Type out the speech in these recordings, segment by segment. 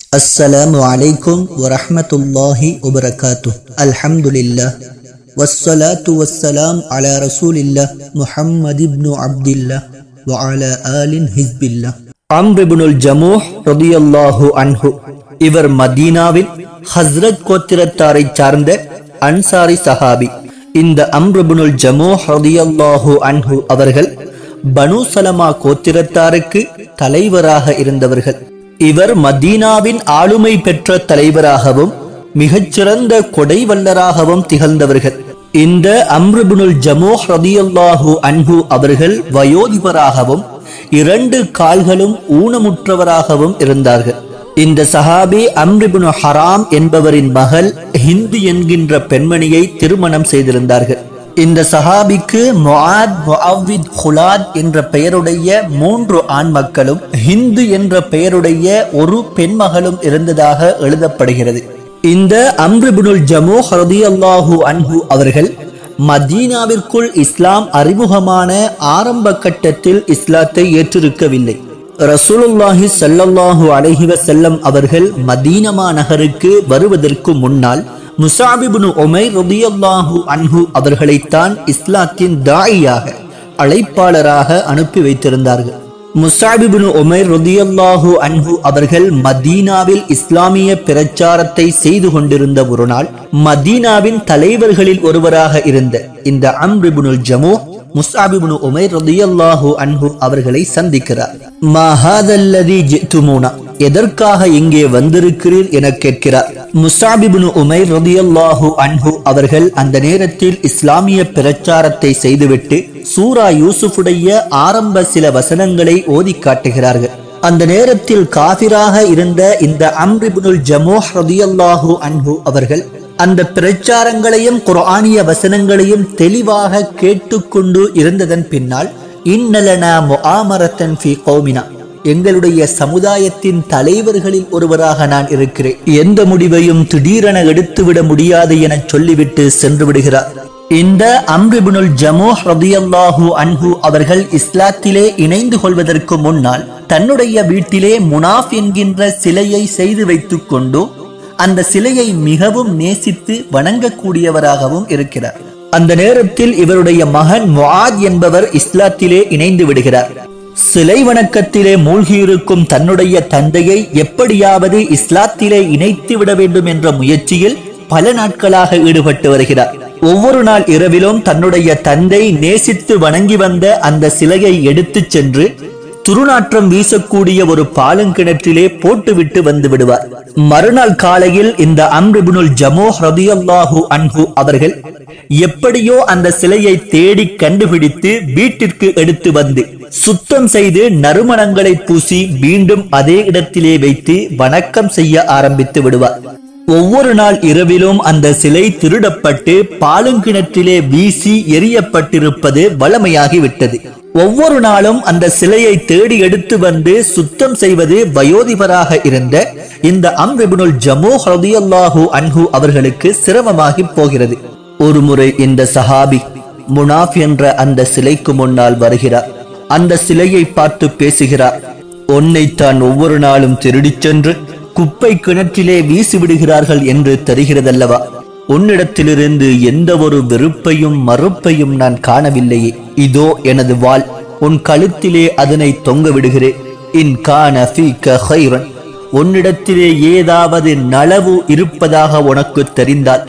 السلام عليكم ورحمة الله وبركاته الحمد لله والصلاة والسلام على رسول الله محمد بن عبد الله وعلى آل حزب الله அம்ர் இப்னுல் ஜமூஹ் ரதியல்லாஹு அன்ஹு இவர் மதீனாவில் ஹஸ்ரத் கோத்திரத்தாரை சார்ந்த அன்சாரி சஹாபி இந்த அம்ர் இப்னுல் ஜமூஹ் ரதியல்லாஹு அன்ஹு அவர்கள் பனு சலமா கோத்திரத்தாருக்கு தலைவராக இருந்தவர்கள் இவர் மதீனாவின் ஆளுமை பெற்ற தலைவராகவும் மிகச்சிறந்த கொடை வல்லராகவும் திகழ்ந்தவர்கள் இந்த அம்ருபுனுல் ஜமூஹ் ரதியல்லாஹு அன்ஹு அவர்கள் வயோதிபராகவும் இரண்டு கால்களும் ஊனமுற்றவராகவும் இருந்தார்கள் இந்த சஹாபி அம்ரிபுனு ஹராம் என்பவரின் மகள் ஹிந்து என்கின்ற பெண்மணியை திருமணம் செய்திருந்தார்கள் இந்த சஹாபிக்கு முஆத் முஅவ்வித் ஹுலாத் என்ற பெயருடைய மூன்று ஆண் மக்களும் ஹிந்து என்ற பெயருடைய ஒரு பெண்மகளும் இருந்ததாக எழுதப்படுகிறது இந்த அம்ருபுனுல் ஜமூ ரதியல்லாஹு அன்ஹு அவர்கள் மதீனாவிற்குள் இஸ்லாம் அறிமுகமான ஆரம்ப கட்டத்தில் இஸ்லாத்தை ஏற்றிருக்கவில்லை ரசூலுல்லாஹி ஸல்லல்லாஹு அலைஹி வஸல்லம் அவர்கள் மதீனமா நகருக்கு வருவதற்கு முன்னால் முசாபிபுனு உமைர் ரதியல்லாஹு அன்ஹு அவர்களைத்தான் இஸ்லாத்தின் தாயியாக அழைப்பாளராக அனுப்பி வைத்திருந்தார்கள் முசாபிபுனு உமைர் ரதியல்லாஹு அன்ஹு அவர்கள் மதீனாவில் இஸ்லாமிய பிரச்சாரத்தை செய்து கொண்டிருந்த ஒரு நாள் மதீனாவின் தலைவர்களில் ஒருவராக இருந்த இந்த அம்ரிபுனுல் ஜமூ முசாபிபுனு உமைர் ரதியல்லாஹு அன்ஹு அவர்களை சந்திக்கிறார் மஹாதல்லதி ஜித்துமூனா எதற்காக இங்கே வந்திருக்கிறீர் என கேட்கிறார் முசாபிபுனு உமைர் ரதியல்லாஹு அன்ஹு அவர்கள் அந்த நேரத்தில் இஸ்லாமிய பிரச்சாரத்தை செய்துவிட்டு சூரா யூசுஃபுடைய ஆரம்ப சில வசனங்களை ஓதி காட்டுகிறார்கள் அந்த நேரத்தில் காபிராக இருந்த இந்த அம்ரிபுனுல் ஜமோஹ் ரதியல்லாஹு அன்ஹு அவர்கள் அந்த பிரச்சாரங்களையும் குர்ஆனிய வசனங்களையும் தெளிவாக கேட்டுக்கொண்டு இருந்ததன் பின்னால் இன்னலனா முஆமரத்தன் ஃபி கௌமினா எங்களுடைய சமுதாயத்தின் தலைவர்களில் ஒருவராக நான் இருக்கிறேன் எந்த முடிவையும் திடீரென எடுத்துவிட முடியாது என சொல்லிவிட்டு சென்று விடுகிறார் இந்த அம்ரிபுனுல் ஜமூஹ் ரதியல்லாஹு அன்ஹு அவர்கள் இஸ்லாத்திலே இணைந்து கொள்வதற்கு முன்னால் தன்னுடைய வீட்டிலே முனாஃப் என்கின்ற சிலையை செய்து வைத்துக் கொண்டு அந்த சிலையை மிகவும் நேசித்து வணங்கக்கூடியவராகவும் இருக்கிறார் அந்த நேரத்தில் இவருடைய மகன் முஆத் என்பவர் இஸ்லாத்திலே இணைந்து விடுகிறார் சிலை வணக்கத்திலே மூழ்கியிருக்கும் தன்னுடைய தந்தையை எப்படியாவது இஸ்லாத்திலே இணைத்து விட வேண்டும் என்ற முயற்சியில் பல நாட்களாக ஈடுபட்டு வருகிறார் ஒவ்வொரு நாள் இரவிலும் தன்னுடைய தந்தை நேசித்து வணங்கி வந்த அந்த சிலையை எடுத்துச் சென்று துருநாற்றம் வீசக்கூடிய ஒரு பாலங்கிணற்றிலே போட்டுவிட்டு வந்து விடுவார் மறுநாள் காலையில் இந்த அம்ரிபுனுல் ஜமோ ரதியல்லாஹு அன்ஹு அவர்கள் எப்படியோ அந்த சிலையை தேடி கண்டுபிடித்து வீட்டிற்கு எடுத்து வந்து சுத்தம் செய்து நறுமணங்களை பூசி மீண்டும் அதே இடத்திலே வைத்து வணக்கம் செய்ய ஆரம்பித்து விடுவார் ஒவ்வொரு நாள் இரவிலும் அந்த சிலை திருடப்பட்டு பாலுங்கிணற்றிலே வீசி எரியப்பட்டிருப்பது வளமையாகி விட்டது ஒவ்வொரு நாளும் அந்த சிலையை தேடி எடுத்து வந்து சுத்தம் செய்வது வயோதிபராக இருந்த இந்த அம்ரிபுனுல் ஜமூ ஹரதியல்லாஹு அன்ஹு அவர்களுக்கு சிரமமாகி போகிறது ஒரு முறை இந்த சஹாபி முனாஃப் என்ற அந்த சிலைக்கு முன்னால் வருகிறார் அந்த சிலையை பார்த்து பேசுகிறார் உன்னைத்தான் ஒவ்வொரு நாளும் திருடிச் சென்று குப்பை கிணற்றிலே வீசி விடுகிறார்கள் என்று தெரிகிறதல்லவா உன்னிடத்திலிருந்து எந்த ஒரு வெறுப்பையும் மறுப்பையும் நான் காணவில்லையே இதோ எனது வாள் உன் கழுத்திலே அதனை தொங்க விடுகிறேன் இன் கான ஹைரன் உன்னிடத்திலே ஏதாவது நலவு இருப்பதாக உனக்கு தெரிந்தால்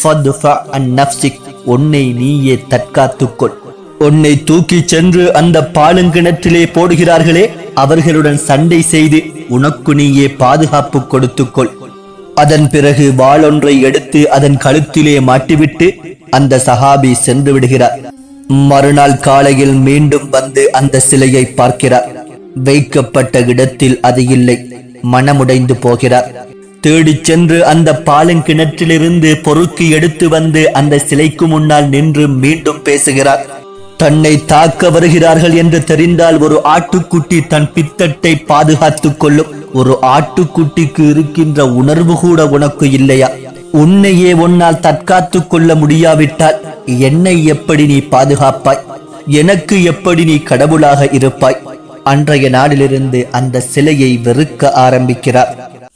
உன்னை நீயே தற்காத்துக்கொள் உன்னை தூக்கிச் சென்று அந்த பாலுங்கிணற்றிலே போடுகிறார்களே அவர்களுடன் சண்டை செய்து உனக்கு நீயே பாதுகாப்பு கொடுத்துக்கொள் அதன் பிறகு வாளொன்றை எடுத்து அதன் கழுத்திலே மாட்டிவிட்டு அந்த சஹாபி சென்று விடுகிறார் மறுநாள் காலையில் மீண்டும் வந்து அந்த சிலையை பார்க்கிறார் வைக்கப்பட்ட இடத்தில் அது இல்லை மனமுடைந்து போகிறார் தேடிச் சென்று அந்த பாலங்கிணற்றிலிருந்து பொறுக்கி எடுத்து வந்து அந்த சிலைக்கு முன்னால் நின்று மீண்டும் பேசுகிறார் தன்னை தாக்க வருகிறார்கள் என்று தெரிந்தால் ஒரு ஆட்டுக்குட்டி தன் பித்தட்டை பாதுகாத்துக் கொள்ளும் ஒரு ஆட்டுக்குட்டிக்கு இருக்கின்ற உணர்வு கூட உனக்கு இல்லையா உன்னையே உன்னால் தற்காத்துக் கொள்ள முடியாவிட்டால் என்னை எப்படி நீ பாதுகாப்பாய் எனக்கு எப்படி நீ கடவுளாக இருப்பாய் அன்றைய நாளிலிருந்து அந்த சிலையை வெறுக்க ஆரம்பிக்கிறார்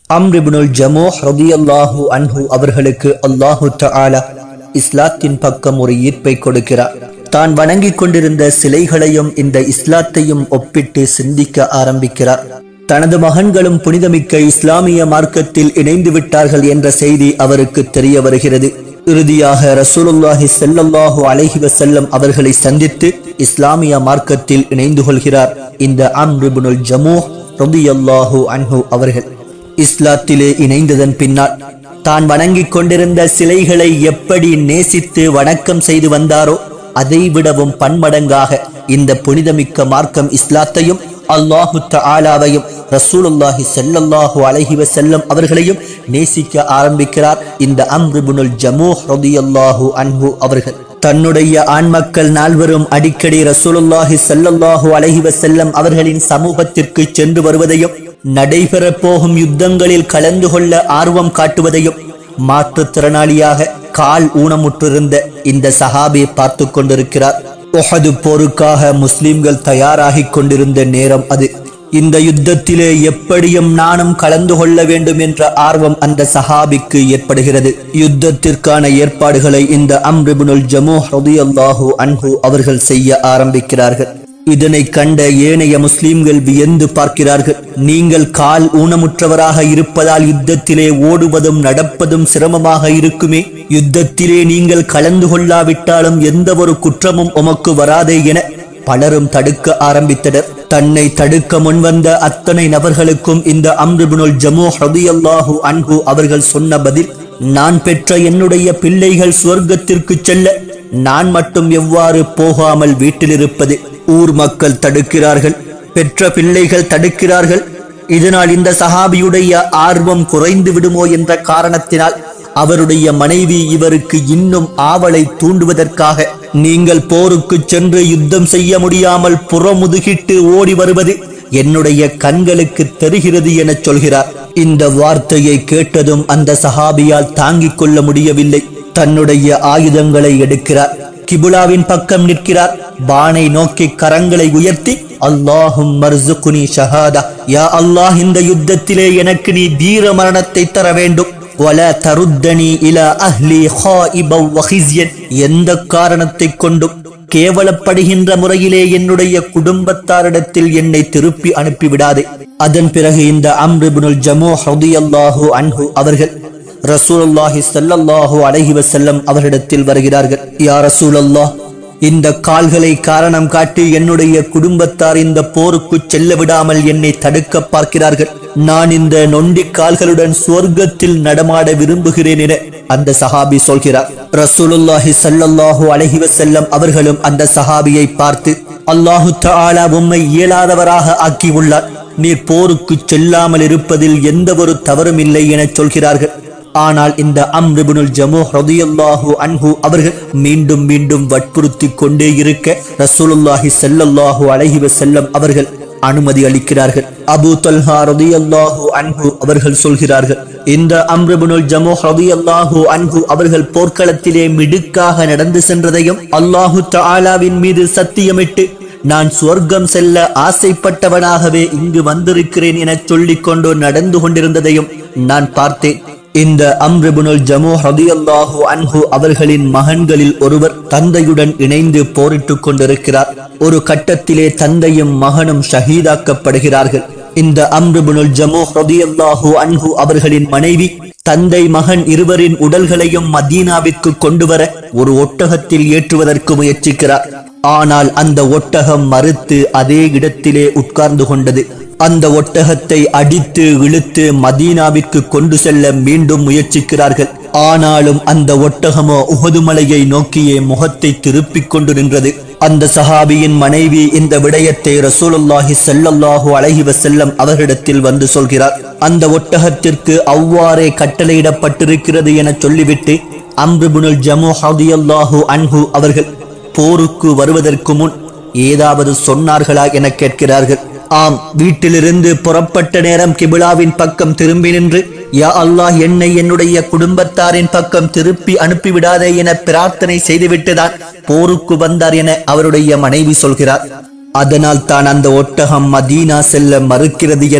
அம்ரிபுனுல் ஜமோ ரதியல்லாஹு அன்ஹு அவர்களுக்கு அல்லாஹு தஆலா இஸ்லாத்தின் பக்கம் ஒரு ஈர்ப்பை கொடுக்கிறார் தான் வணங்கிக் கொண்டிருந்த சிலைகளையும் இந்த இஸ்லாத்தையும் ஒப்பிட்டு சிந்திக்க ஆரம்பிக்கிறார் தனது மகன்களும் புனிதமிக்க இஸ்லாமிய மார்க்கத்தில் இணைந்து விட்டார்கள் என்ற செய்தி அவருக்கு தெரிய வருகிறது இறுதியாக ரசூலுல்லாஹி ஸல்லல்லாஹு அலைஹி வஸல்லம் அவர்களை சந்தித்து இஸ்லாமிய மார்க்கத்தில் இணைந்து கொள்கிறார் இந்த அம்ரிபுனுல் ஜமூ ரதியல்லாஹு அன்ஹு அவர்கள் இஸ்லாத்திலே இணைந்ததன் பின்னால் தான் வணங்கிக் கொண்டிருந்த சிலைகளை எப்படி நேசித்து வணக்கம் செய்து வந்தாரோ அதை விடவும் பன்மடங்காக இந்த புனிதமிக்க மார்க்கம் இஸ்லாத்தையும் அல்லாஹு தஆலாவையும் ரசூலுல்லாஹி ஸல்லல்லாஹு அலைஹி வஸல்லம் அவர்களையும் நேசிக்க ஆரம்பிக்கிறார் இந்த அம்ருபுனுல் ஜமூஹ் ரலியல்லாஹு அன்ஹு அவர்கள் தன்னுடைய ஆண்மக்கள் நால்வரும் அடிக்கடி ரசூலுல்லாஹி ஸல்லல்லாஹு அலைஹி வஸல்லம் அவர்களின் சமூகத்திற்கு சென்று வருவதையும் நடைபெறப் போகும் யுத்தங்களில் கலந்து கொள்ள ஆர்வம் காட்டுவதையும் மாற்றுத்திறனாளியாக கால் ஊனமுற்றிருந்த இந்த சஹாபி பார்த்து கொண்டிருக்கிறார் உஹது போருக்காக முஸ்லிம்கள் தயாராகிக் கொண்டிருந்த நேரம் அது இந்த யுத்தத்திலே எப்படியும் நானும் கலந்து கொள்ள வேண்டும் என்ற ஆர்வம் அந்த சஹாபிக்கு ஏற்படுகிறது யுத்தத்திற்கான ஏற்பாடுகளை இந்த அம்ரிபுனுல் ஜமூ ரதியல்லாஹு அன்ஹு அவர்கள் செய்ய ஆரம்பிக்கிறார்கள் இதனை கண்ட ஏனைய முஸ்லிம்கள் வியந்து பார்க்கிறார்கள் நீங்கள் கால் ஊனமுற்றவராக இருப்பதால் யுத்தத்திலே ஓடுவதும் நடப்பதும் சிரமமாக இருக்குமே யுத்தத்திலே நீங்கள் கலந்து கொள்ளாவிட்டாலும் எந்த ஒரு குற்றமும் உமக்கு வராதே என பலரும் தடுக்க ஆரம்பித்தனர் தன்னை தடுக்க முன்வந்த அத்தனை நபர்களுக்கும் இந்த அம்ருபுனுல் ஜமு ஹதியல்லாஹு அன்ஹு அவர்கள் சொன்ன பதில் நான் பெற்ற என்னுடைய பிள்ளைகள் சுவர்க்கத்திற்கு செல்ல நான் மட்டும் எவ்வாறு போகாமல் வீட்டில் இருப்பது ஊர் மக்கள் தடுக்கிறார்கள் பெற்ற பிள்ளைகள் தடுக்கிறார்கள் இதனால் இந்த சஹாபியுடைய ஆர்வம் குறைந்து விடுமோ என்ற காரணத்தினால் அவருடைய மனைவி இவருக்கு இன்னும் ஆவலை தூண்டுவதற்காக நீங்கள் போருக்கு சென்று யுத்தம் செய்ய முடியாமல் புறமுதுகிட்டு ஓடி வருவது என்னுடைய கண்களுக்கு தெரிகிறது என சொல்கிறார் இந்த வார்த்தையை கேட்டதும் அந்த சஹாபியால் தாங்கிக் கொள்ள முடியவில்லை தன்னுடைய ஆயுதங்களை எடுக்கிறார் கிபுலாவின் பக்கம் நிற்கிறார் பானை நோக்கி கரங்களை உயர்த்தி அல்லாஹும் மர்சுகுனி ஷஹாதா யா அல்லாஹ் இந்த யுத்தத்திலே எனக்கு நீ வீர மரணத்தை தர வேண்டும் ولا تردني الى اهلي خائبا وخزيا எந்த காரணத்தை கொண்டும் கேவலப்படுகின்ற முறையிலே என்னுடைய குடும்பத்தாரிடத்தில் என்னை திருப்பி அனுப்பிவிடாதே அதன் பிறகு இந்த அம்ருபுனுல் ஜமு ரதியல்லாஹு அன்ஹு அவர்கள் ரசூலுல்லாஹி ஸல்லல்லாஹு அலைஹி வஸல்லம் அவரிடத்தில் வருகிறார்கள் யா ரசூலல்லாஹ் இந்த கால்களை காரணம் காட்டி என்னுடைய குடும்பத்தார் இந்த போருக்கு செல்ல விடாமல் என்னை தடுக்க பார்க்கிறார்கள் நான் இந்த நொண்டி கால்களுடன் சுவர்க்கத்தில் நடமாட விரும்புகிறேன் என அந்த சஹாபி சொல்கிறார் ரசூலுல்லாஹி ஸல்லல்லாஹு அலைஹி வஸல்லம் அவர்களும் அந்த சஹாபியை பார்த்து அல்லாஹு தஆலா உம்மை இயலாதவராக ஆக்கியுள்ளார் நீர் போருக்கு செல்லாமல் இருப்பதில் எந்த ஒரு தவறும் இல்லை என சொல்கிறார்கள் ஆனால் இந்த அம்ருபுனுல் ஜமு ரதியல்லாஹு அன்ஹு அவர்கள் மீண்டும் மீண்டும் வற்புறுத்தி கொண்டே இருக்க ரசூலுல்லாஹி ஸல்லல்லாஹு அலைஹி வஸல்லம் அவர்கள் அனுமதி அளிக்கிறார்கள் அபூ தல்ஹா ரதியல்லாஹு அன்ஹு அவர்கள் சொல்கிறார்கள் இந்த அம்ருபுனுல் ஜமு ரதியல்லாஹு அன்ஹு அவர்கள் போர்க்களத்திலே மிடுக்காக நடந்து சென்றதையும் அல்லாஹு தஆலாவின் மீது சத்தியமிட்டு நான் சுவர்க்கம் செல்ல ஆசைப்பட்டவனாகவே இங்கு வந்திருக்கிறேன் என சொல்லிக் கொண்டு நடந்து கொண்டிருந்ததையும் நான் பார்த்தேன் இந்த அம்ருபுனுல் ஜமு ஹதியல்லாஹு அன்ஹு அவர்களின் மகன்களில் ஒருவர் தந்தையுடன் இணைந்து போரிட்டுக் கொண்டிருக்கிறார் ஒரு கட்டத்திலே தந்தையும் மகனும் ஷஹீதாக்கப்படுகிறார்கள் இந்த அம்ருபுனுல் ஜமு ஹதியல்லாஹு அன்ஹு அவர்களின் மனைவி தந்தை மகன் இருவரின் உடல்களையும் மதீனாவிற்கு கொண்டு வர ஒரு ஒட்டகத்தில் ஏற்றுவதற்கு முயற்சிக்கிறார் ஆனால் அந்த ஒட்டகம் மறுத்து அதே இடத்திலே உட்கார்ந்து கொண்டது அந்த ஒட்டகத்தை அடித்து இழுத்து மதீனாவிற்கு கொண்டு செல்ல மீண்டும் முயற்சிக்கிறார்கள் ஆனாலும் அந்த ஒட்டகமோ உகது மலையை நோக்கியே முகத்தை திருப்பிக் கொண்டு நின்றது அந்த சஹாபியின் மனைவி இந்த விடயத்தை ரசூலுல்லாஹி ஸல்லல்லாஹு அலைஹி வஸல்லம் அவர்களிடத்தில் வந்து சொல்கிறார் அந்த ஒட்டகத்திற்கு அவ்வாறே கட்டளையிடப்பட்டிருக்கிறது என சொல்லிவிட்டு அம்ருபுனுல் ஜமு ஹதியல்லாஹு அன்ஹு அவர்கள் போருக்கு வருவதற்கு முன் ஏதாவது சொன்னார்களா என கேட்கிறார்கள் ஆம் வீட்டிலிருந்து புறப்பட்ட நேரம் கிபிலாவின் பக்கம் திரும்பி நின்று யா அல்லாஹ் என்னை என்னுடைய குடும்பத்தாரின் பக்கம் திருப்பி அனுப்பிவிடாதே என பிரார்த்தனை செய்துவிட்டுதான் போருக்கு வந்தார் என அவருடைய மனைவி சொல்கிறார் அதனால் தான் அந்த ஒட்டகம் மதீனா செல்ல மறுக்கிறது என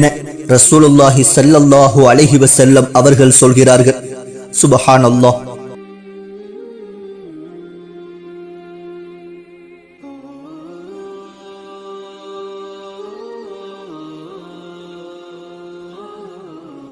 ரசூலுல்லாஹி ஸல்லல்லாஹு அலைஹி வஸல்லம் அவர்கள் சொல்கிறார்கள் சுபஹானல்லாஹ்